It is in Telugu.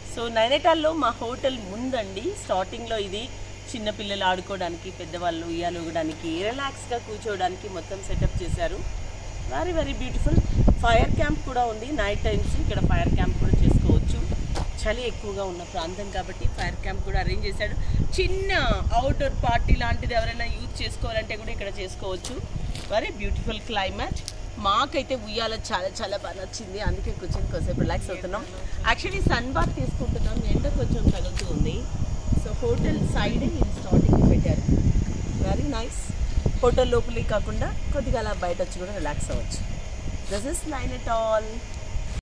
సో నైనిటాల్లో మా హోటల్ ముందండి స్టార్టింగ్లో ఇది చిన్నపిల్లలు ఆడుకోవడానికి పెద్దవాళ్ళు ఉయ్యాలూగడానికి రిలాక్స్గా కూర్చోవడానికి మొత్తం సెటప్ చేశారు very very beautiful fire camp కూడా ఉంది నైట్ టైమ్స్ ఇక్కడ ఫైర్ క్యాంప్ కూడా చేసుకోవచ్చు చలి ఎక్కువగా ఉన్న ప్రాంతం కాబట్టి ఫైర్ క్యాంప్ కూడా అరేంజ్ చేశాడు చిన్న అవుట్డోర్ పార్టీ లాంటిది ఎవరైనా యూజ్ చేసుకోవాలంటే కూడా ఇక్కడ చేసుకోవచ్చు వెరీ బ్యూటిఫుల్ క్లైమేట్ మాకైతే ఉయ్యాల చాలా చాలా బాగా నచ్చింది అందుకే కూర్చొని కొంచెంసేపు రిలాక్స్ అవుతున్నాం యాక్చువల్లీ సన్ బాత్ తీసుకుంటున్నాం ఎండ కొంచెం తగులుతూ ఉంది సో హోటల్ సైడ్ ఇది స్టార్టింగ్ పెట్టారు వెరీ నైస్ హోటల్ లోపలికి కాకుండా కొద్దిగా అలా బయట వచ్చి కూడా రిలాక్స్ అవ్వచ్చు this is nine at all